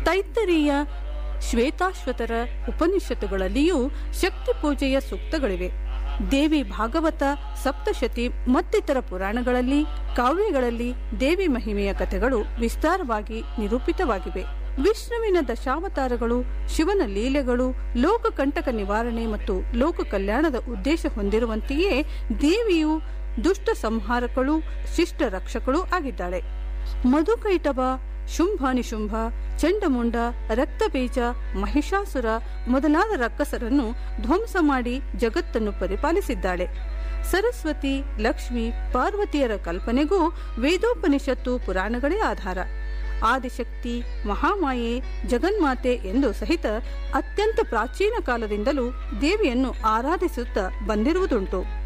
ತೈತ್ತರೀಯ ಶ್ವೇತಾಶ್ವತರ ಉಪನಿಷತ್ತುಗಳಲ್ಲಿಯೂ ಶಕ್ತಿ ಪೂಜೆಯ ಸೂಕ್ತಗಳಿವೆ ದೇವಿ ಭಾಗವತ ಸಪ್ತಶತಿ ಮತ್ತಿತರ ಪುರಾಣಗಳಲ್ಲಿ ಕಾವ್ಯಗಳಲ್ಲಿ ದೇವಿ ಮಹಿಮೆಯ ಕಥೆಗಳು ವಿಸ್ತಾರವಾಗಿ ನಿರೂಪಿತವಾಗಿವೆ ವಿಷ್ಣುವಿನ ದಶಾವತಾರಗಳು ಶಿವನ ಲೀಲೆಗಳು ಲೋಕಕಂಟಕ ನಿವಾರಣೆ ಮತ್ತು ಲೋಕ ಕಲ್ಯಾಣದ ಉದ್ದೇಶ ಹೊಂದಿರುವಂತೆಯೇ ದೇವಿಯು ದುಷ್ಟ ಸಂಹಾರಕಳು ಶಿಷ್ಟ ರಕ್ಷಕಳೂ ಆಗಿದ್ದಾಳೆ ಮಧುಕೈಟಭ ಶುಂಭ ನಿಶುಂಭ ಚಂಡಮುಂಡ ರಕ್ತಬೀಜ ಮಹಿಷಾಸುರ ಮೊದಲಾದ ರಕ್ಕಸರನ್ನು ಧ್ವಂಸ ಮಾಡಿ ಜಗತ್ತನ್ನು ಪರಿಪಾಲಿಸಿದ್ದಾಳೆ ಸರಸ್ವತಿ ಲಕ್ಷ್ಮಿ ಪಾರ್ವತಿಯರ ಕಲ್ಪನೆಗೂ ವೇದೋಪನಿಷತ್ತು ಪುರಾಣಗಳೇ ಆಧಾರ ಆದಿಶಕ್ತಿ ಮಹಾಮಾಯೆ ಜಗನ್ಮಾತೆ ಎಂದು ಸಹಿತ ಅತ್ಯಂತ ಪ್ರಾಚೀನ ಕಾಲದಿಂದಲೂ ದೇವಿಯನ್ನು ಆರಾಧಿಸುತ್ತಾ ಬಂದಿರುವುದುಂಟು